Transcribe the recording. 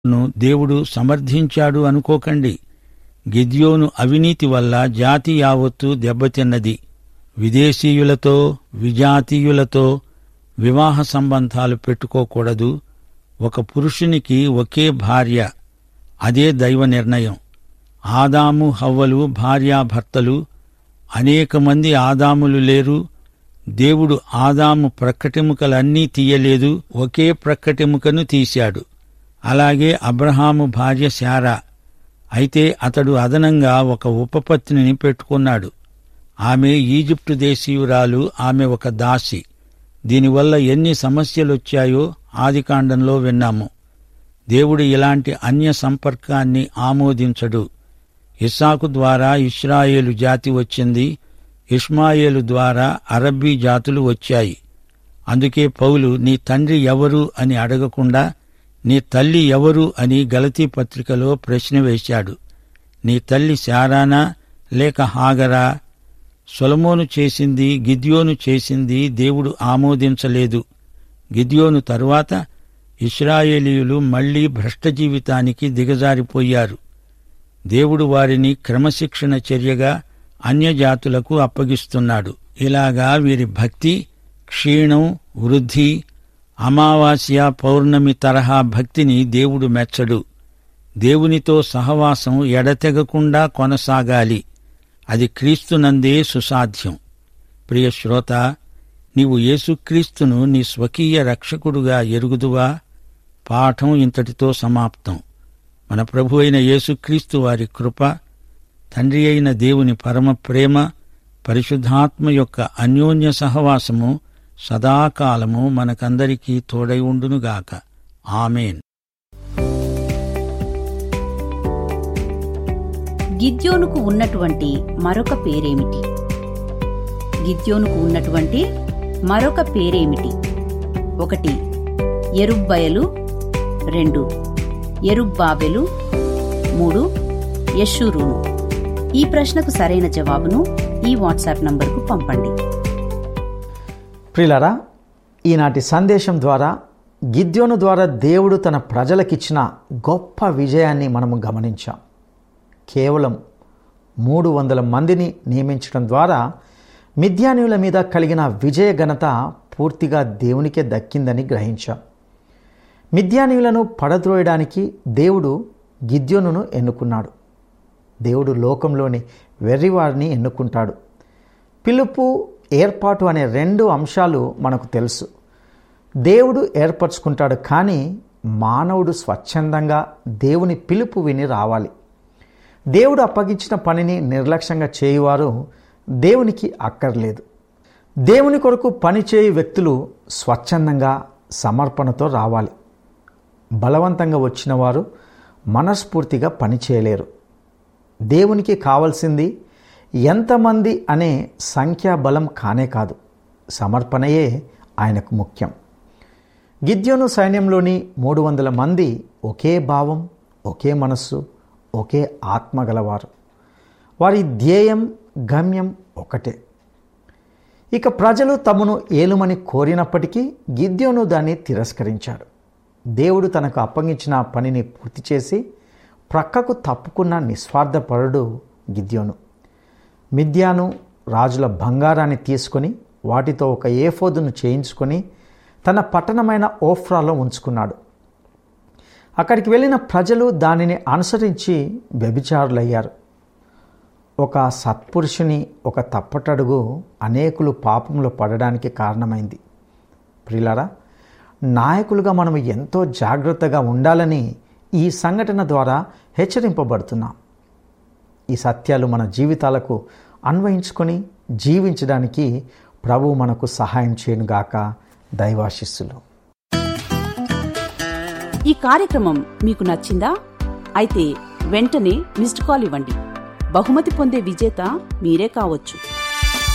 ను దేవుడు సమర్థించాడు అనుకోకండి గిద్యోను అవినీతి వల్ల జాతి యావత్తు దెబ్బతిన్నది విదేశీయులతో విజాతీయులతో వివాహ సంబంధాలు పెట్టుకోకూడదు ఒక పురుషునికి ఒకే భార్య అదే దైవ నిర్ణయం ఆదాము హవ్వలు భార్యాభర్తలు అనేక మంది ఆదాములు లేరు దేవుడు ఆదాము ప్రక్కటెముకలన్నీ తీయలేదు ఒకే ప్రక్కటెముకను తీశాడు అలాగే అబ్రహాము భార్య శారా అయితే అతడు అదనంగా ఒక ఉపపత్నిని పెట్టుకున్నాడు ఆమె ఈజిప్టు దేశీయురాలు ఆమె ఒక దాసి దీనివల్ల ఎన్ని సమస్యలొచ్చాయో ఆదికాండంలో విన్నాము దేవుడు ఇలాంటి అన్య సంపర్కాన్ని ఆమోదించడు ఇస్సాకు ద్వారా ఇస్రాయేలు జాతి వచ్చింది ఇష్మాయేలు ద్వారా అరబ్బీ జాతులు వచ్చాయి అందుకే పౌలు నీ తండ్రి ఎవరు అని అడగకుండా నీ తల్లి ఎవరు అని గలతీ పత్రికలో ప్రశ్న వేశాడు నీ తల్లి శారానా లేక హాగరా సొలమోను చేసింది గిద్యోను చేసింది దేవుడు ఆమోదించలేదు గిద్యోను తరువాత ఇస్రాయేలీయులు మళ్లీ భ్రష్ట జీవితానికి దిగజారిపోయారు దేవుడు వారిని క్రమశిక్షణ చర్యగా అన్యజాతులకు అప్పగిస్తున్నాడు ఇలాగా వీరి భక్తి క్షీణం వృద్ధి అమావాస్య పౌర్ణమి తరహా భక్తిని దేవుడు మెచ్చడు దేవునితో సహవాసం ఎడతెగకుండా కొనసాగాలి అది క్రీస్తునందే సుసాధ్యం ప్రియ శ్రోత నీవు యేసుక్రీస్తును నీ స్వకీయ రక్షకుడుగా ఎరుగుదువా పాఠం ఇంతటితో సమాప్తం మన ప్రభు అయిన యేసుక్రీస్తు వారి కృప తండ్రి అయిన దేవుని పరమ ప్రేమ పరిశుద్ధాత్మ యొక్క అన్యోన్య సహవాసము సదాకాలము మనకందరికీ తోడై ఉండునుగాక ఆమెన్ గిద్యోనుకు ఉన్నటువంటి మరొక పేరేమిటి గిద్యోనుకు ఉన్నటువంటి మరొక పేరేమిటి ఒకటి ఎరుబ్బయలు రెండు ఎరుబ్బాబెలు మూడు యశూరును ఈ ప్రశ్నకు సరైన జవాబును ఈ వాట్సాప్ నంబర్కు పంపండి ప్రిలరా ఈనాటి సందేశం ద్వారా గిద్యోను ద్వారా దేవుడు తన ప్రజలకిచ్చిన గొప్ప విజయాన్ని మనము గమనించాం కేవలం మూడు వందల మందిని నియమించడం ద్వారా మిథ్యానుల మీద కలిగిన విజయ ఘనత పూర్తిగా దేవునికే దక్కిందని గ్రహించాం మిథ్యానీయులను పడద్రోయడానికి దేవుడు గిద్యోనును ఎన్నుకున్నాడు దేవుడు లోకంలోని వెర్రివారిని ఎన్నుకుంటాడు పిలుపు ఏర్పాటు అనే రెండు అంశాలు మనకు తెలుసు దేవుడు ఏర్పరచుకుంటాడు కానీ మానవుడు స్వచ్ఛందంగా దేవుని పిలుపు విని రావాలి దేవుడు అప్పగించిన పనిని నిర్లక్ష్యంగా చేయువారు దేవునికి అక్కర్లేదు దేవుని కొరకు పనిచేయు వ్యక్తులు స్వచ్ఛందంగా సమర్పణతో రావాలి బలవంతంగా వచ్చిన వారు మనస్ఫూర్తిగా పని చేయలేరు దేవునికి కావలసింది ఎంతమంది అనే సంఖ్యాబలం కానే కాదు సమర్పణయే ఆయనకు ముఖ్యం గిద్యోను సైన్యంలోని మూడు వందల మంది ఒకే భావం ఒకే మనస్సు ఒకే ఆత్మ గలవారు వారి ధ్యేయం గమ్యం ఒకటే ఇక ప్రజలు తమను ఏలుమని కోరినప్పటికీ గిద్యోను దాన్ని తిరస్కరించాడు దేవుడు తనకు అప్పగించిన పనిని పూర్తి చేసి ప్రక్కకు తప్పుకున్న నిస్వార్థపరుడు గిద్యోను మిథ్యాను రాజుల బంగారాన్ని తీసుకొని వాటితో ఒక ఏఫోదును చేయించుకొని తన పట్టణమైన ఓఫ్రాలో ఉంచుకున్నాడు అక్కడికి వెళ్ళిన ప్రజలు దానిని అనుసరించి వ్యభిచారులయ్యారు ఒక సత్పురుషుని ఒక తప్పటడుగు అనేకులు పాపంలో పడడానికి కారణమైంది ప్రియులారా నాయకులుగా మనం ఎంతో జాగ్రత్తగా ఉండాలని ఈ సంఘటన ద్వారా హెచ్చరింపబడుతున్నాం ఈ సత్యాలు మన జీవితాలకు అన్వయించుకొని జీవించడానికి ప్రభు మనకు సహాయం చేయనుగాక దైవాశిస్సులు ఈ కార్యక్రమం మీకు నచ్చిందా అయితే వెంటనే మిస్డ్ కాల్ ఇవ్వండి బహుమతి పొందే విజేత మీరే కావచ్చు